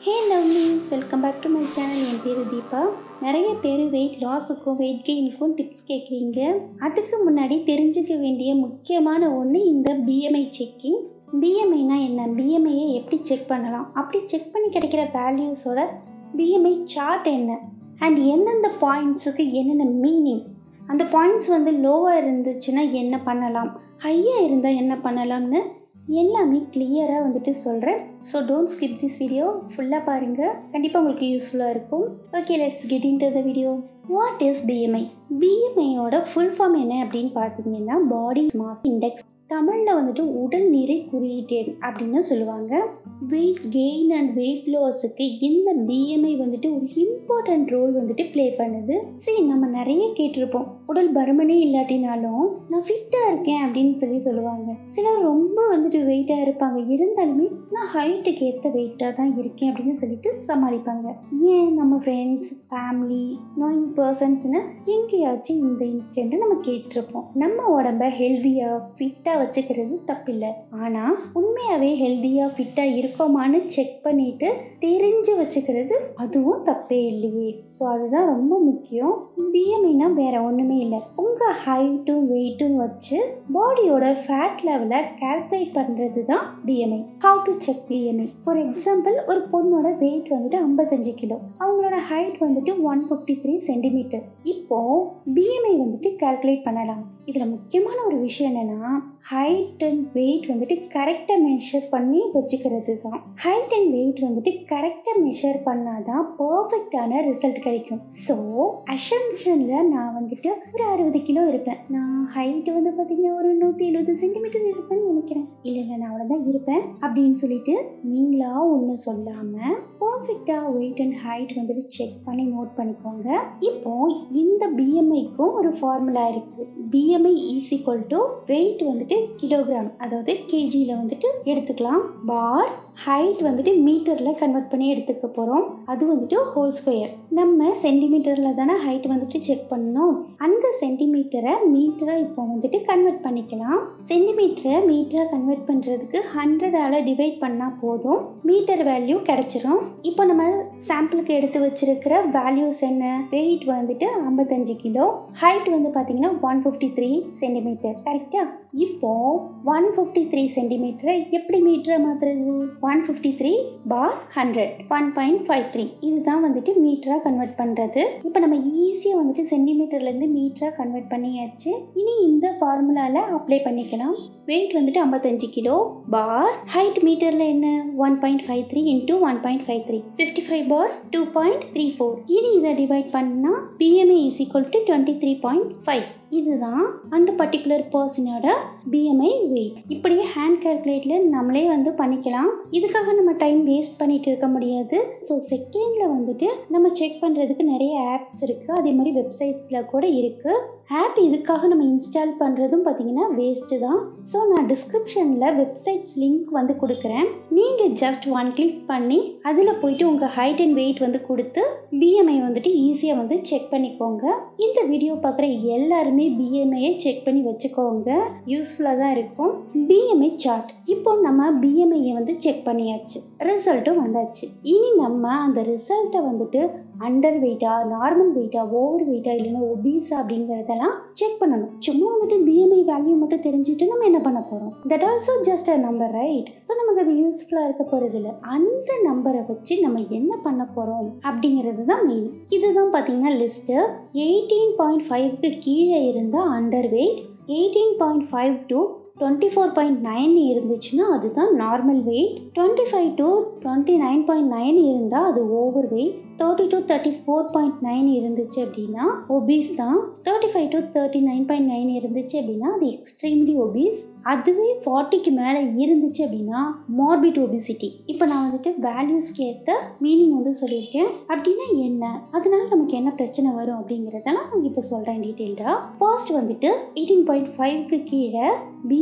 hey lovelies welcome back to my channel என் பேர் தீபா நிறைய பேர் வெயிட் லாஸுக்கும் வெயிட் கெயினுக்கும் டிப்ஸ் கேட்குறீங்க அதுக்கு முன்னாடி தெரிஞ்சுக்க வேண்டிய முக்கியமான ஒன்று இந்த பிஎம்ஐ செக்கிங் பிஎம்ஐனா என்ன பிஎம்ஐயை எப்படி செக் பண்ணலாம் அப்படி செக் பண்ணி கிடைக்கிற வேல்யூஸோட பிஎம்ஐ சார்ட் என்ன அண்ட் எந்தெந்த பாயிண்ட்ஸுக்கு என்னென்ன மீனிங் அந்த பாயிண்ட்ஸ் வந்து லோவாக இருந்துச்சுன்னா என்ன பண்ணலாம் ஹையாக இருந்தால் என்ன பண்ணலாம்னு எல்லாமே கிளியராக வந்துட்டு சொல்கிறேன் so don't skip this video ஃபுல்லாக பாருங்கள் கண்டிப்பாக உங்களுக்கு யூஸ்ஃபுல்லாக இருக்கும் okay let's get into the video what is BMI பிஎம்ஐயோட ஃபுல் ஃபார்ம் என்ன அப்படின்னு பார்த்தீங்கன்னா பாடி மாஸ் இண்டெக்ஸ் தமிழில் வந்துட்டு உடல் நிறை குறியீட்டு அப்படின்னு சொல்லுவாங்க வெயிட் கெயின் அண்ட் வெயிட் லாஸுக்கு இந்த பிஎம்ஐ வந்துட்டு ஒரு இம்பார்ட்டன்ட் ரோல் வந்துட்டு ப்ளே பண்ணுது சரி நம்ம நிறைய கேட்டிருப்போம் உடல் பருமனே இல்லாட்டினாலும் நான் ஃபிட்டாக இருக்கேன் அப்படின்னு சொல்லி சொல்லுவாங்க சிலர் ரொம்ப வந்துட்டு வெயிட்டாக இருப்பாங்க இருந்தாலுமே நான் ஹைட்டுக்கு ஏற்ற வெயிட்டாக தான் இருக்கேன் அப்படின்னு சொல்லிட்டு சமாளிப்பாங்க ஏன் நம்ம ஃப்ரெண்ட்ஸ் ஃபேமிலி நோயிங் பர்சன்ஸ்னு எங்கேயாச்சும் இந்த இன்சிடெண்ட்டை நம்ம கேட்டிருப்போம் நம்ம உடம்ப ஹெல்த்தியாக ஃபிட்டாக வச்சுக்கிறது தப்பில்லை ஆனால் உண்மையாகவே ஹெல்த்தியாக ஃபிட்டாக இருக்கோமான்னு செக் பண்ணிட்டு தெரிஞ்சு வச்சுக்கிறது அதுவும் தப்பே இல்லையே ஸோ அதுதான் ரொம்ப முக்கியம் பிஎம்ஐனா வேற ஒன்றுமே இல்லை உங்கள் ஹைட்டும் வெயிட்டும் வச்சு பாடியோட ஃபேட் லெவலை கால்குலேட் பண்ணுறது தான் BMI how to check BMI for example ஒரு பொண்ணோட வெயிட் வந்துட்டு ஐம்பத்தஞ்சு கிலோ அவங்களோட ஹைட் வந்துட்டு ஒன் ஃபிஃப்டி த்ரீ சென்டிமீட்டர் இப்போ பிஎம்ஐ வந்துட்டு கால்குலேட் பண்ணலாம் இதில் முக்கியமான ஒரு விஷயம் என்னென்னா ஹைட் அண்ட் வெயிட் வந்துட்டு கரெக்டாக மெஷர் பண்ணி வச்சுக்கிறது தான் ஹைட் அண்ட் வெயிட் வந்துட்டு கரெக்டாக மெஷர் பண்ணால் தான் பர்ஃபெக்டான ரிசல்ட் கிடைக்கும் ஸோ அசம்ஷனில் நான் வந்துட்டு ஒரு அறுபது கிலோ இருப்பேன் நான் ஹைட் வந்து பார்த்திங்கன்னா ஒரு நூற்றி எழுபது சென்டிமீட்டர் இருப்பேன்னு நினைக்கிறேன் இல்லை இல்லை நான் அவ்வளோதான் இருப்பேன் அப்படின்னு சொல்லிட்டு நீங்களா ஒன்று சொல்லாமல் பர்ஃபெக்டாக வெயிட் அண்ட் ஹைட் வந்துட்டு செக் பண்ணி நோட் பண்ணிக்கோங்க இப்போ இந்த பிஎம்ஐக்கும் ஒரு ஃபார்முலா இருக்குது BMI is equal to weight வந்துட்டு கிலோகிராம் அதாவது கேஜியில் வந்துட்டு எடுத்துக்கலாம் பார் ஹைட் வந்துட்டு மீட்டரில் கன்வெர்ட் பண்ணி எடுத்துக்க போகிறோம் அது வந்துட்டு ஹோல் ஸ்கொயர் நம்ம சென்டிமீட்டரில் தானே ஹைட் வந்துட்டு செக் பண்ணணும் அந்த சென்டிமீட்டரை மீட்டராக இப்போ வந்துட்டு கன்வெர்ட் பண்ணிக்கலாம் சென்டிமீட்டரை மீட்டராக கன்வெர்ட் பண்ணுறதுக்கு ஹண்ட்ரடால் டிவைட் பண்ணால் போதும் மீட்டர் வேல்யூ கிடச்சிரும் இப்போ நம்ம சாம்பிளுக்கு எடுத்து வச்சிருக்கிற வேல்யூஸ் என்ன வெயிட் வந்துட்டு ஐம்பத்தஞ்சு கிலோ ஹைட் வந்து பார்த்தீங்கன்னா ஒன் ஃபிஃப்டி த்ரீ சென்டிமீட்டர் கரெக்டாக இப்போ ஒன் ஃபிஃப்டி த்ரீ சென்டிமீட்டரை எப்படி மீட்டரை மாற்றுறது one fifty three bar hundred one point five three இதுதான் வந்துட்டு மீட்டராக கன்வெர்ட் பண்ணுறது இப்போ நம்ம ஈஸியாக வந்துட்டு சென்டிமீட்டர்லேருந்து மீட்டராக கன்வெர்ட் பண்ணியாச்சு இனி இந்த ஃபார்முலாவில் அப்ளை பண்ணிக்கலாம் வெயிட் வந்துட்டு ஐம்பத்தஞ்சு கிலோ பார் ஹைட் மீட்டரில் என்ன one point five three into one point five three fifty five bar two point three four இனி இதை டிவைட் பண்ணால் BMI is equal to twenty three point five இதுதான் அந்த பர்டிகுலர் பர்சனோட பிஎம்ஐ வெயிட் இப்படியே ஹேண்ட் கால்குலேட்டில் நம்மளே வந்து பண்ணிக்கலாம் இதுக்காக நம்ம டைம் வேஸ்ட் பண்ணிட்டு இருக்க முடியாது ஸோ செகண்டில் வந்துட்டு நம்ம செக் பண்ணுறதுக்கு நிறைய ஆப்ஸ் இருக்குது அதே மாதிரி வெப்சைட்ஸில் கூட இருக்குது ஆப் இதுக்காக நம்ம இன்ஸ்டால் பண்ணுறதும் பார்த்திங்கன்னா வேஸ்ட்டு தான் ஸோ நான் டிஸ்கிரிப்ஷனில் வெப்சைட்ஸ் லிங்க் வந்து கொடுக்குறேன் நீங்கள் ஜஸ்ட் ஒன் கிளிக் பண்ணி அதில் போயிட்டு உங்கள் ஹைட் அண்ட் வெயிட் வந்து கொடுத்து பிஎம்ஐ வந்துட்டு ஈஸியாக வந்து செக் பண்ணிக்கோங்க இந்த வீடியோ பார்க்குற எல்லாருமே பிஎம்ஐயை செக் பண்ணி வச்சுக்கோங்க யூஸ்ஃபுல்லாக தான் இருக்கும் பிஎம்ஐ சார்ட் இப்போ நம்ம பிஎம்ஐயை வந்து செக் பண்ணியாச்சு ரிசல்ட்டும் வந்தாச்சு இனி நம்ம அந்த ரிசல்ட்டை வந்துட்டு அண்டர் வெயிட்டா நார்மல் வெயிட்டா ஓவர் வெயிட்டா இல்லைன்னா ஒபீஸா அப்படிங்கிறதெல்லாம் செக் பண்ணணும் சும்மா வந்துட்டு பிஎம்ஐ வேல்யூ மட்டும் தெரிஞ்சுட்டு நம்ம என்ன பண்ண போகிறோம் that also just a number right so நமக்கு அது யூஸ்ஃபுல்லாக இருக்க போகிறது இல்லை அந்த நம்பரை வச்சு நம்ம என்ன பண்ண போகிறோம் அப்படிங்கிறது தான் மெயின் இதுதான் பார்த்தீங்கன்னா லிஸ்ட்டு எயிட்டீன் பாயிண்ட் ஃபைவ்க்கு கீழே இருந்தால் under weight eighteen point five to twenty four point nine இருந்துச்சுன்னா அதுதான் normal weight twenty five to twenty nine point nine இருந்தால் அது over weight thirty to thirty four point nine இருந்துச்சு அப்படின்னா ஒபீஸ் தான் thirty five to thirty nine point nine இருந்துச்சு அப்படின்னா அது எக்ஸ்ட்ரீம்லி ஒபீஸ் அதுவே ஃபார்ட்டிக்கு மேலே இருந்துச்சு அப்படின்னா மார்பிட் ஒபிசிட்டி இப்போ நான் வந்துட்டு வேல்யூஸ்க்கு ஏற்ற மீனிங் வந்து சொல்லியிருக்கேன் அப்படின்னா என்ன அதனால நமக்கு என்ன பிரச்சனை வரும் அப்படிங்கிறத நான் இப்போ சொல்கிறேன் டீட்டெயில்டாக ஃபர்ஸ்ட் வந்துட்டு எயிட்டீன் பாயிண்ட் ஃபைவ்க்கு கீழே பிஎம்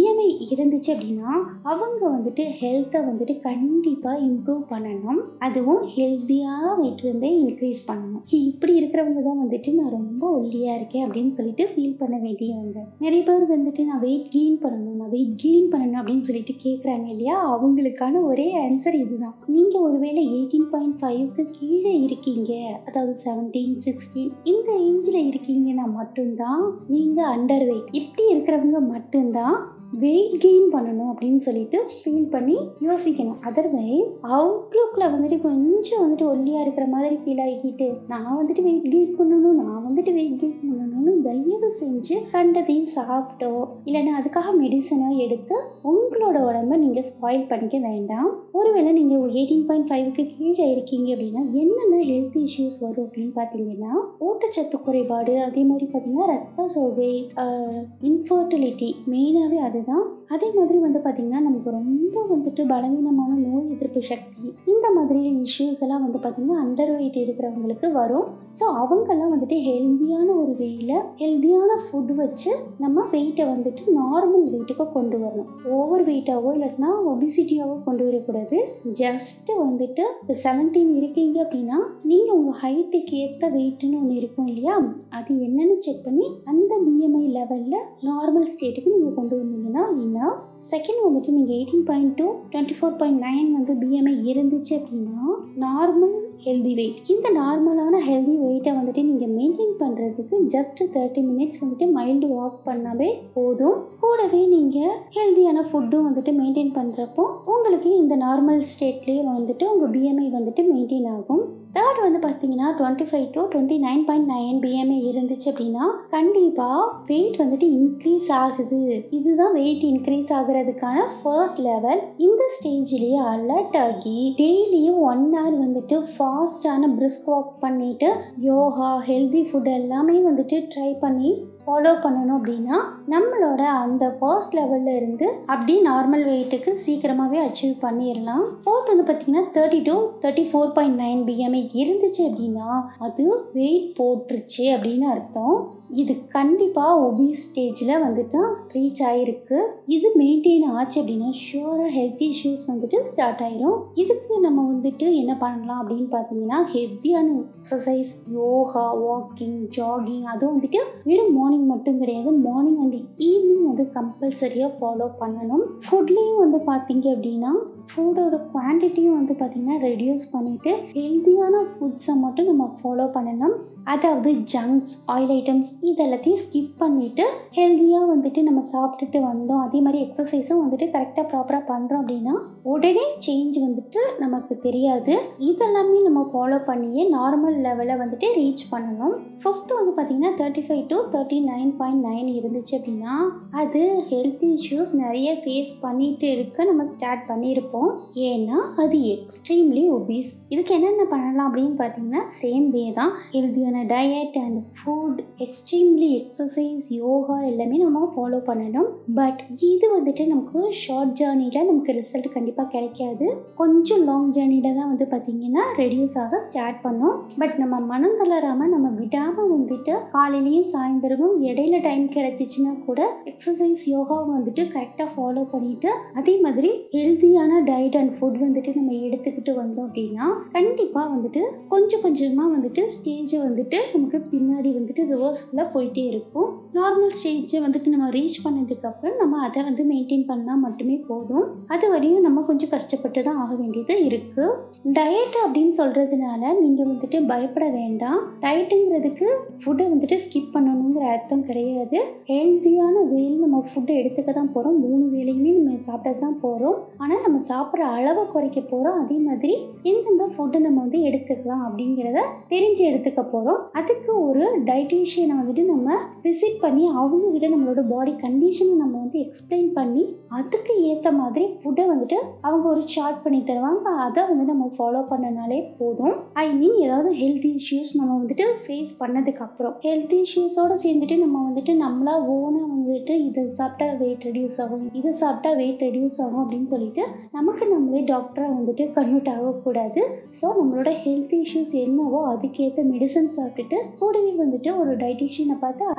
பிஎம்ஐ இருந்துச்சு அப்படின்னா அவங்க வந்துட்டு ஹெல்த்தை வந்துட்டு கண்டிப்பாக இம்ப்ரூவ் பண்ணணும் அதுவும் ஹெல்த்தியாக வெயிட் வந்து இன்க்ரீஸ் பண்ணணும் இப்படி இருக்கிறவங்க தான் வந்துட்டு நான் ரொம்ப ஒல்லியாக இருக்கேன் அப்படின்னு சொல்லிட்டு ஃபீல் பண்ண வேண்டியவங்க நிறைய பேர் வந்துட்டு நான் வெயிட் கெயின் பண்ணணும் நான் வெயிட் கெயின் பண்ணணும் அப்படின்னு சொல்லிட்டு கேட்குறாங்க இல்லையா அவங்களுக்கான ஒரே ஆன்சர் இதுதான் நீங்கள் ஒருவேளை எயிட்டீன் பாயிண்ட் ஃபைவ்க்கு கீழே இருக்கீங்க அதாவது செவன்டீன் சிக்ஸ்டீன் இந்த ரேஞ்சில் இருக்கீங்கன்னா மட்டும்தான் நீங்கள் அண்டர் வெயிட் இப்படி இருக்கிறவங்க மட்டும்தான் வெயிட் கெயின் பண்ணணும் அப்படின்னு சொல்லிட்டு ஃபீல் பண்ணி யோசிக்கணும் அதர்வைஸ் அவுட்லுக்கில் வந்துட்டு கொஞ்சம் வந்துட்டு ஒல்லியாக இருக்கிற மாதிரி ஃபீல் ஆகிக்கிட்டு நான் வந்துட்டு வெயிட் கெயின் பண்ணணும் நான் வந்துட்டு வெயிட் கெயின் பண்ணணும்னு தயவு செஞ்சு கண்டதையும் சாப்பிட்டோ இல்லைன்னா அதுக்காக மெடிசனோ எடுத்து உங்களோட உடம்ப நீங்கள் ஸ்பாயில் பண்ணிக்க வேண்டாம் ஒருவேளை நீங்கள் எயிட்டீன் பாயிண்ட் ஃபைவ்க்கு கீழே இருக்கீங்க அப்படின்னா என்னென்ன ஹெல்த் இஷ்யூஸ் வரும் அப்படின்னு பார்த்தீங்கன்னா ஊட்டச்சத்து குறைபாடு அதே மாதிரி பார்த்தீங்கன்னா ரத்த சோகை இன்ஃபர்டிலிட்டி மெயினாகவே அதுதான் அதே மாதிரி வந்து பார்த்திங்கன்னா நமக்கு ரொம்ப வந்துட்டு பலவீனமான நோய் எதிர்ப்பு சக்தி இந்த மாதிரி இஷ்யூஸ் எல்லாம் வந்து பார்த்திங்கன்னா அண்டர் வெயிட் இருக்கிறவங்களுக்கு வரும் ஸோ அவங்கெல்லாம் வந்துட்டு ஹெல்த்தியான ஒரு வேயில் ஹெல்த்தியான ஃபுட் வச்சு நம்ம வெயிட்டை வந்துட்டு நார்மல் வெயிட்டுக்கு கொண்டு வரணும் ஓவர் வெயிட்டாவோ இல்லைன்னா ஒபிசிட்டியாவோ கொண்டு வரக்கூடாது ஜஸ்ட்டு வந்துட்டு இப்போ செவன்டீன் இருக்கீங்க அப்படின்னா நீங்கள் உங்கள் ஹைட்டுக்கு ஏற்ற வெயிட்டுன்னு ஒன்று இருக்கும் இல்லையா அது என்னன்னு செக் பண்ணி அந்த பிஎம்ஐ லெவலில் நார்மல் ஸ்டேட்டுக்கு நீங்கள் கொண்டு வந்தீங்கன்னா இன்னும் செகண்ட் வந்துட்டு நீங்கள் eighteen point to twenty four point nine வந்து பிஎம்ஐ இருந்துச்சு அப்படின்னா நார்மல் ஹெல்தி வெயிட் இந்த நார்மலான ஹெல்தி வெயிட்டை வந்துட்டு நீங்கள் மெயின்டைன் பண்ணுறதுக்கு ஜஸ்ட் தேர்ட்டி மினிட்ஸ் வந்துட்டு மைல்டு வாக் பண்ணாவே போதும் கூடவே நீங்கள் ஹெல்தியான ஃபுட்டும் வந்துட்டு மெயின்டைன் பண்ணுறப்போ உங்களுக்கு இந்த நார்மல் ஸ்டேட்லேயே வந்துட்டு உங்கள் பிஎம்ஐ வந்துட்டு மெயின்டைன் ஆகும் தேர்ட் வந்து பார்த்தீங்கன்னா twenty five to twenty nine point nine BMI இருந்துச்சு அப்படின்னா கண்டிப்பாக வெயிட் வந்துட்டு இன்க்ரீஸ் ஆகுது இதுதான் வெயிட் இன்க்ரீஸ் ஆகுறதுக்கான ஃபர்ஸ்ட் லெவல் இந்த ஸ்டேஜ்லேயே அலர்ட் ஆகி டெய்லியும் ஒன் ஹவர் வந்துட்டு ஃபாஸ்டான பிரிஸ்க் வாக் பண்ணிட்டு யோகா ஹெல்தி ஃபுட் எல்லாமே வந்துட்டு ட்ரை பண்ணி ஃபாலோ பண்ணணும் அப்படின்னா நம்மளோட அந்த ஃபர்ஸ்ட் லெவலில் இருந்து அப்படி நார்மல் வெயிட்டுக்கு சீக்கிரமாகவே அச்சீவ் பண்ணிடலாம் ஃபோர்த் வந்து பார்த்திங்கன்னா thirty to thirty four point nine BMI இருந்துச்சு அப்படின்னா அது வெயிட் போட்டுருச்சு அப்படின்னு அர்த்தம் இது கண்டிப்பாக ஒபீஸ் ஸ்டேஜில் வந்துட்டு ரீச் ஆகிருக்கு இது மெயின்டைன் ஆச்சு அப்படின்னா ஷுவராக ஹெல்த் இஷ்யூஸ் வந்துட்டு ஸ்டார்ட் ஆயிரும் இதுக்கு நம்ம வந்துட்டு என்ன பண்ணலாம் அப்படின்னு பார்த்தீங்கன்னா ஹெவியான எக்ஸசைஸ் யோகா வாக்கிங் ஜாகிங் அதுவும் வந்துட்டு வெறும் மார்னிங் மட்டும் கிடையாது மார்னிங் அண்ட் ஈவினிங் வந்து கம்பல்சரியாக ஃபாலோ பண்ணணும் ஃபுட்லேயும் வந்து பார்த்தீங்க அப்படின்னா ஃபுட்டோட குவான்டிட்டியும் வந்து பார்த்திங்கன்னா ரெடியூஸ் பண்ணிவிட்டு ஹெல்த்தியான ஃபுட்ஸை மட்டும் நம்ம ஃபாலோ பண்ணணும் அதாவது ஜங்க்ஸ் ஆயில் ஐட்டம்ஸ் இதெல்லாத்தையும் ஸ்கிப் பண்ணிவிட்டு ஹெல்த்தியாக வந்துட்டு நம்ம சாப்பிட்டுட்டு வந்தோம் அதே மாதிரி எக்ஸசைஸும் வந்துட்டு கரெக்டாக ப்ராப்பராக பண்ணுறோம் அப்படின்னா உடனே சேஞ்ச் வந்துட்டு நமக்கு தெரியாது இதெல்லாமே நம்ம ஃபாலோ பண்ணியே நார்மல் லெவலில் வந்துட்டு ரீச் பண்ணணும் ஃபிஃப்த்து வந்து பார்த்திங்கன்னா thirty five to thirty nine point nine இருந்துச்சு அப்படின்னா அது ஹெல்த் இஷ்யூஸ் நிறைய ஃபேஸ் பண்ணிட்டு இருக்க நம்ம ஸ்டார்ட் பண்ணியிருப்போம் ஏன்னா அது எக்ஸ்ட்ரீம்லி ஒபீஸ் இதுக்கு என்னென்ன பண்ணலாம் அப்படின்னு பார்த்தீங்கன்னா சேம் வே தான் ஹெல்த்தியான diet and food extremely exercise yoga எல்லாமே நம்ம ஃபாலோ பண்ணணும் பட் இது வந்துட்டு நமக்கு ஷார்ட் ஜேர்னியில் நமக்கு ரிசல்ட் கண்டிப்பாக கிடைக்காது கொஞ்சம் லாங் ஜேர்னியில் தான் வந்து பார்த்திங்கன்னா ரெடியூஸ் ஆக ஸ்டார்ட் பண்ணோம் பட் நம்ம மனம் தளராமல் நம்ம விடாமல் வந்துட்டு காலையிலையும் சாயந்தரமும் இடையில டைம் கிடைச்சிச்சுன்னா கூட எக்ஸசைஸ் யோகா வந்துட்டு கரெக்டாக ஃபாலோ பண்ணிட்டு அதே மாதிரி ஹெல்த்தியான டயட் அண்ட் ஃபுட் வந்துட்டு நம்ம எடுத்துக்கிட்டு வந்தோம் அப்படின்னா கண்டிப்பாக வந்துட்டு கொஞ்சம் கொஞ்சமாக வந்துட்டு ஸ்டேஜை வந்துட்டு நமக்கு பின்னாடி வந்துட்டு ரிவர்ஸ்ஃபுல்லாக போயிட்டே இருக்கும் நார்மல் ஸ்டேஜை வந்துட்டு நம்ம ரீச் பண்ணதுக்கப்புறம் நம்ம அதை வந்து மெயின்டைன் பண்ணால் மட்டுமே போதும் அது வரையும் நம்ம கொஞ்சம் கஷ்டப்பட்டு தான் ஆக வேண்டியது இருக்குது டயட் அப்படின்னு சொல்கிறதுனால நீங்கள் வந்துட்டு பயப்பட வேண்டாம் டயட்டுங்கிறதுக்கு ஃபுட்டை வந்துட்டு ஸ்கிப் பண்ணணுங்கிற அர்த்தம் கிடையாது ஹெல்த்தியான வேல் நம்ம ஃபுட்டை எடுத்துக்க தான் போகிறோம் மூணு வேலையுமே நம்ம சாப்பிட தான் போகிறோம் ஆனால் நம்ம சாப்பிட்ற அளவை குறைக்க போகிறோம் அதே மாதிரி எந்தெந்த ஃபுட்டை நம்ம வந்து எடுத்துக்கலாம் அப்படிங்கிறத தெரிஞ்சு எடுத்துக்க போகிறோம் அதுக்கு ஒரு டயட்டீஷியனை வந்துட்டு நம்ம விசிட் பண்ணி அவங்கக்கிட்ட நம்மளோட பாடி கண்டிஷனை நம்ம வந்து எக்ஸ்பிளைன் பண்ணி அதுக்கு ஏற்ற மாதிரி ஃபுட்டை வந்துட்டு அவங்க ஒரு சார்ட் பண்ணி தருவாங்க அதை வந்து நம்ம ஃபாலோ பண்ணனாலே போதும் ஐ மீன் ஏதாவது ஹெல்த் இஷ்யூஸ் நம்ம வந்துட்டு ஃபேஸ் பண்ணதுக்கப்புறம் ஹெல்த் இஷ்யூஸோடு சேர்ந்துட்டு நம்ம வந்துட்டு நம்மளா ஓனாக வந்துட்டு இதை சாப்பிட்டா வெயிட் ரெடியூஸ் ஆகும் இதை சாப்பிட்டா வெயிட் ரெடியூஸ் ஆகும் அப்படின்னு சொல்லிட்டு நமக்கு நம்மளே டாக்டராக வந்துட்டு கன்வெர்ட் ஆகக்கூடாது ஸோ நம்மளோட ஹெல்த் இஷ்யூஸ் என்னவோ அதுக்கேற்ற மெடிசன் சாப்பிட்டுட்டு கூடவே வந்துட்டு ஒரு டயட்டிஷியனை பார்த்து அதுக்கேற்ற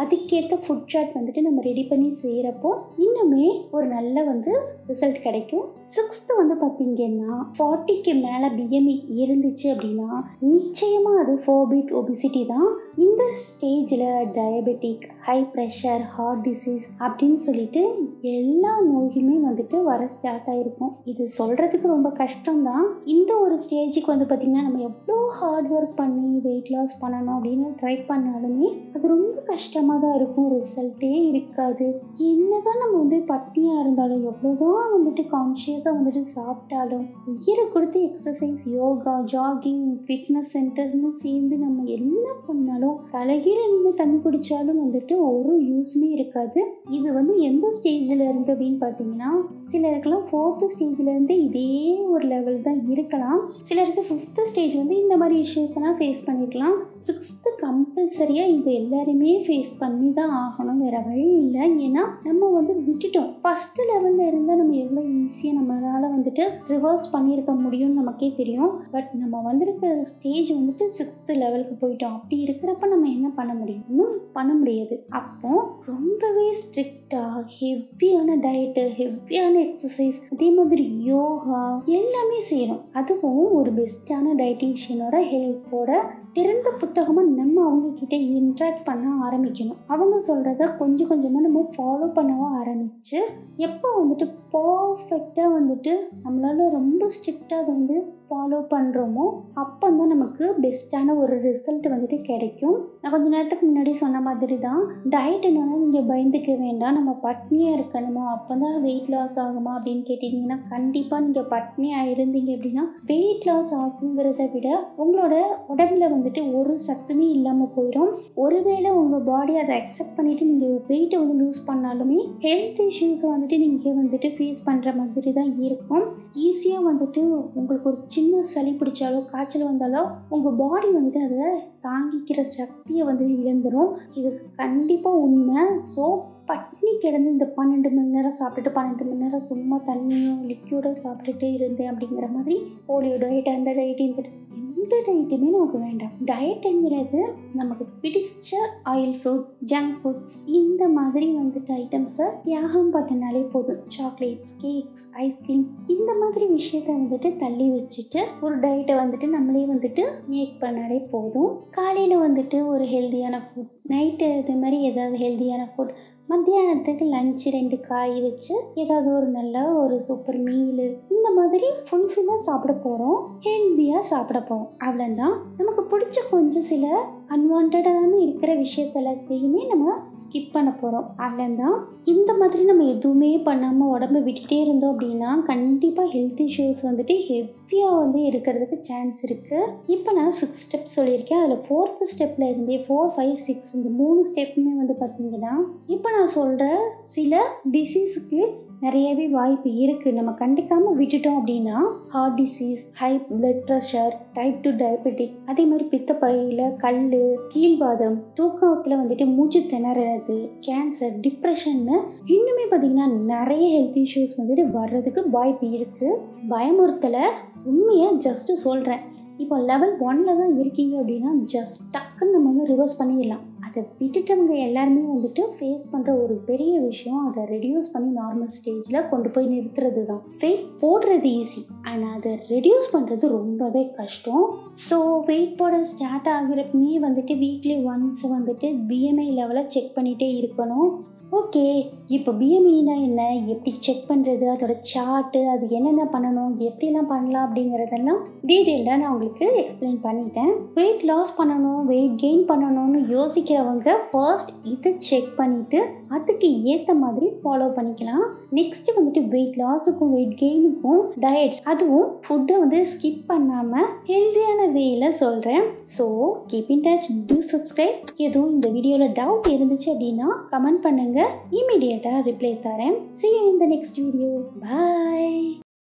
அதுக்கேற்ற ஃபுட் சார்ட் வந்துட்டு நம்ம ரெடி பண்ணி செய்கிறப்போ இன்னுமே ஒரு நல்ல வந்து ரிசல்ட் கிடைக்கும் சிக்ஸ்த்து வந்து பார்த்திங்கன்னா ஃபார்ட்டிக்கு மேலே பிஎம்இ இருந்துச்சு அப்படின்னா நிச்சயமாக அது ஃபோபிட் ஒபிசிட்டி தான் இந்த ஸ்டேஜில் diabetic high pressure heart disease அப்படின்னு சொல்லிட்டு எல்லா நோயுமே வந்துட்டு வர ஸ்டார்ட் ஆகிருக்கும் இது சொல்கிறதுக்கு ரொம்ப கஷ்டம்தான் இந்த ஒரு ஸ்டேஜுக்கு வந்து பார்த்திங்கன்னா நம்ம எவ்வளோ ஹார்ட் ஒர்க் பண்ணி வெயிட் லாஸ் பண்ணணும் அப்படின்னு ட்ரை பண்ணாலுமே அது ரொம்ப கஷ்டமாக தான் இருக்கும் ரிசல்ட்டே இருக்காது என்னதான் நம்ம வந்து பட்டினியாக இருந்தாலும் எவ்வளோதான் வந்துட்டு கான்ஷியஸாக வந்துட்டு சாப்பிட்டாலும் உயிரை கொடுத்து எக்ஸசைஸ் யோகா ஜாகிங் ஃபிட்னஸ் சென்டர்னு சேர்ந்து நம்ம என்ன பண்ணாலும் தலைகீழ நின்று தண்ணி குடித்தாலும் வந்துட்டு ஒரு யூஸுமே இருக்காது இது வந்து எந்த ஸ்டேஜில் இருந்து அப்படின்னு பார்த்தீங்கன்னா சிலருக்கெல்லாம் ஃபோர்த்து ஸ்டேஜ்லேருந்து இதே ஒரு லெவல் தான் இருக்கலாம் சிலருக்கு ஃபிஃப்த்து ஸ்டேஜ் வந்து இந்த மாதிரி இஷ்யூஸ் எல்லாம் ஃபேஸ் பண்ணியிருக்கலாம் சிக்ஸ்த்து கம்பல்சரியாக இது எல்லாருமே ஃபேஸ் பண்ணி தான் ஆகணும் வேறு வழி இல்லை ஏன்னா நம்ம வந்து விட்டுட்டோம் ஃபஸ்ட்டு லெவலில் இருந்தால் நம்ம எவ்வளோ ஈஸியாக நம்மளால் வந்துட்டு ரிவர்ஸ் பண்ணியிருக்க முடியும்னு நமக்கே தெரியும் பட் நம்ம வந்திருக்கிற ஸ்டேஜ் வந்துட்டு சிக்ஸ்த்து லெவலுக்கு போயிட்டோம் அப்படி இருக்கிறப்ப நம்ம என்ன பண்ண முடியும் ஒன்றும் பண்ண முடியாது அப்போ ரொம்பவே ஸ்ட்ரிக்டாக ஹெவியான டயட்டு ஹெவியான எக்ஸசைஸ் அதே மாதிரி யோகா எல்லாமே செய்யணும் அதுவும் ஒரு பெஸ்ட்டான டயட்டீஷியனோட ஹெல்ப்போட திறந்த புத்தகமாக நம்ம அவங்கக்கிட்ட இன்ட்ராக்ட் பண்ண ஆரம்பிக்கணும் அவங்க சொல்கிறத கொஞ்சம் கொஞ்சமாக நம்ம ஃபாலோ பண்ணவும் ஆரம்பித்து எப்போ வந்துட்டு பர்ஃபெக்டாக வந்துட்டு நம்மளால் ரொம்ப ஸ்ட்ரிக்டாக அதை வந்து ஃபாலோ பண்ணுறோமோ அப்போ தான் நமக்கு பெஸ்ட்டான ஒரு ரிசல்ட் வந்துட்டு கிடைக்கும் நான் கொஞ்சம் நேரத்துக்கு முன்னாடி சொன்ன மாதிரி தான் டயட் என்னன்னா நீங்கள் பயந்துக்க வேண்டாம் நம்ம பட்னியாக இருக்கணுமா அப்போ தான் வெயிட் லாஸ் ஆகுமா அப்படின்னு கேட்டிங்கன்னா கண்டிப்பாக நீங்கள் பட்னியாக இருந்தீங்க அப்படின்னா வெயிட் லாஸ் ஆகுங்கிறத விட உங்களோட உடம்புல வந்துட்டு ஒரு சத்துமே இல்லாமல் போயிடும் ஒருவேளை உங்கள் பாடி அதை அக்செப்ட் பண்ணிவிட்டு நீங்கள் வெயிட்டை வந்து லூஸ் பண்ணாலுமே ஹெல்த் இஷ்யூஸை வந்துட்டு நீங்கள் வந்துட்டு ஃபேஸ் பண்ணுற மாதிரி தான் இருக்கும் ஈஸியாக வந்துட்டு உங்களுக்கு ஒரு சின்ன சளி பிடிச்சாலோ காய்ச்சல் வந்தாலோ உங்கள் பாடி வந்துட்டு அதை தாங்கிக்கிற சக்தியை வந்து இழந்துடும் இது கண்டிப்பாக உண்மை ஸோ பட்னி கிடந்து இந்த பன்னெண்டு மணி நேரம் சாப்பிட்டுட்டு பன்னெண்டு மணி நேரம் சும்மா தண்ணியும் லிக்யூடோ சாப்பிட்டுட்டே இருந்தேன் அப்படிங்கிற மாதிரி போலியோ டயட் அந்த டயட் இந்த எந்த டயட்டுமே நமக்கு வேண்டாம் டயட்டுங்கிறது நமக்கு பிடிச்ச ஆயில் ஃப்ரூட் ஜங்க் ஃபுட்ஸ் இந்த மாதிரி வந்துட்டு ஐட்டம்ஸை தியாகம் பண்ணினாலே போதும் சாக்லேட்ஸ் கேக்ஸ் ஐஸ்கிரீம் இந்த மாதிரி விஷயத்த வந்துட்டு தள்ளி வச்சுட்டு ஒரு டயட்டை வந்துட்டு நம்மளே வந்துட்டு மேக் பண்ணாலே போதும் காலையில் வந்துட்டு ஒரு ஹெல்த்தியான ஃபுட் நைட்டு இது மாதிரி ஏதாவது ஹெல்த்தியான ஃபுட் மத்தியானத்துக்கு லஞ்சு ரெண்டு காய் வச்சு ஏதாவது ஒரு நல்ல ஒரு சூப்பர் மீலு இந்த மாதிரி ஃபுல்ஃபில்லாக சாப்பிட போகிறோம் ஹெல்த்தியாக சாப்பிட போகிறோம் அவ்வளோதான் நமக்கு பிடிச்ச கொஞ்சம் சில அன்வான்டான இருக்கிற விஷயத்த எல்லாத்தையுமே நம்ம ஸ்கிப் பண்ண போகிறோம் அவ்வளோதான் இந்த மாதிரி நம்ம எதுவுமே பண்ணாமல் உடம்ப விட்டுட்டே இருந்தோம் அப்படின்னா கண்டிப்பாக ஹெல்த் இஷ்யூஸ் வந்துட்டு ஹெவியாக வந்து இருக்கிறதுக்கு சான்ஸ் இருக்குது இப்போ நான் சிக்ஸ் ஸ்டெப் சொல்லியிருக்கேன் அதில் ஃபோர்த்து ஸ்டெப்பில் இருந்தே ஃபோர் ஃபைவ் சிக்ஸ் இந்த மூணு ஸ்டெப்புமே வந்து பார்த்திங்கன்னா இப்போ நான் சொல்கிற சில டிசீஸுக்கு நிறையவே வாய்ப்பு இருக்குது நம்ம கண்டுக்காமல் விட்டுட்டோம் அப்படின்னா heart disease high blood pressure type two diabetic அதே மாதிரி பித்தப்பையில் கல் கீழ்வாதம் தூக்கத்தில் வந்துட்டு மூச்சு திணறது கேன்சர் டிப்ரெஷன்னு இன்னுமே பார்த்திங்கன்னா நிறைய ஹெல்த் இஷ்யூஸ் வந்துட்டு வர்றதுக்கு வாய்ப்பு இருக்குது பயமுறுத்தலை உண்மையை ஜஸ்ட்டு சொல்கிறேன் இப்போ லெவல் ஒன்ல தான் இருக்கீங்க அப்படின்னா ஜஸ்ட் டக்குன்னு நம்ம வந்து ரிவர்ஸ் பண்ணிடலாம் அதை விட்டுட்டவங்க எல்லாருமே வந்துட்டு ஃபேஸ் பண்ணுற ஒரு பெரிய விஷயம் அதை ரெடியூஸ் பண்ணி நார்மல் ஸ்டேஜில் கொண்டு போய் நிறுத்துறது தான் வெயிட் போடுறது ஈஸி ஆனால் அதை ரெடியூஸ் பண்ணுறது ரொம்பவே கஷ்டம் ஸோ வெயிட் போட ஸ்டார்ட் ஆகுறப்பமே வந்துட்டு வீக்லி ஒன்ஸ் வந்துட்டு பிஎம்ஐ லெவலை செக் பண்ணிகிட்டே இருக்கணும் ஓகே இப்போ பிஎம்இனா என்ன எப்படி செக் பண்ணுறது அதோட சார்ட்டு அது என்னென்ன பண்ணணும் எப்படிலாம் பண்ணலாம் அப்படிங்கிறதெல்லாம் டீட்டெயில்டாக நான் உங்களுக்கு எக்ஸ்பிளைன் பண்ணிட்டேன் வெயிட் லாஸ் பண்ணணும் வெயிட் கெயின் பண்ணணும்னு யோசிக்கிறவங்க ஃபர்ஸ்ட் இதை செக் பண்ணிவிட்டு அதுக்கு ஏற்ற மாதிரி ஃபாலோ பண்ணிக்கலாம் நெக்ஸ்ட்டு வந்துட்டு வெயிட் லாஸுக்கும் வெயிட் கெயினுக்கும் டயட்ஸ் அதுவும் ஃபுட்டை வந்து ஸ்கிப் பண்ணாமல் ஹெல்த்தியான வேயில் சொல்கிறேன் so keep in touch do subscribe எதுவும் இந்த வீடியோவில் டவுட் இருந்துச்சு அப்படின்னா கமெண்ட் பண்ணுங்கள் இமீடியட்டாக ரிப்ளை தரேன் see you in the next video bye